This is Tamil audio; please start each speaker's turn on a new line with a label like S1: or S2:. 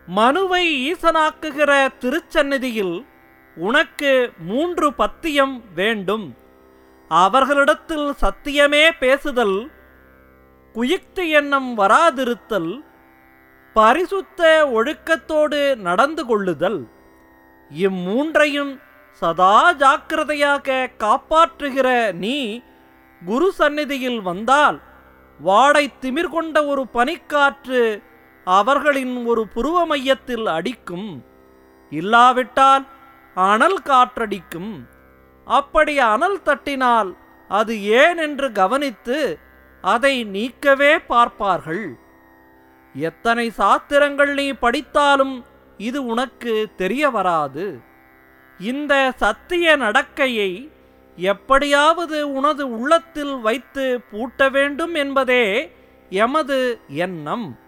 S1: மனுவை ஈசனாக்குகிற திருச்சந்நிதியில் உனக்கு மூன்று பத்தியம் வேண்டும் அவர்களிடத்தில் சத்தியமே பேசுதல் குயுக்தி எண்ணம் வராதிருத்தல் பரிசுத்த ஒழுக்கத்தோடு நடந்து கொள்ளுதல் இம்மூன்றையும் சதா ஜாக்கிரதையாக காப்பாற்றுகிற நீ குரு சந்நிதியில் வந்தால் வாடை திமிர் கொண்ட ஒரு பனிக்காற்று அவர்களின் ஒரு புருவ மையத்தில் அடிக்கும் இல்லாவிட்டால் அனல் காற்றடிக்கும் அப்படி அனல் தட்டினால் அது ஏன் என்று கவனித்து அதை நீக்கவே பார்ப்பார்கள் எத்தனை சாத்திரங்கள் நீ படித்தாலும் இது உனக்கு தெரிய வராது இந்த சத்திய நடக்கையை எப்படியாவது உனது உள்ளத்தில் வைத்து பூட்ட வேண்டும் என்பதே எமது எண்ணம்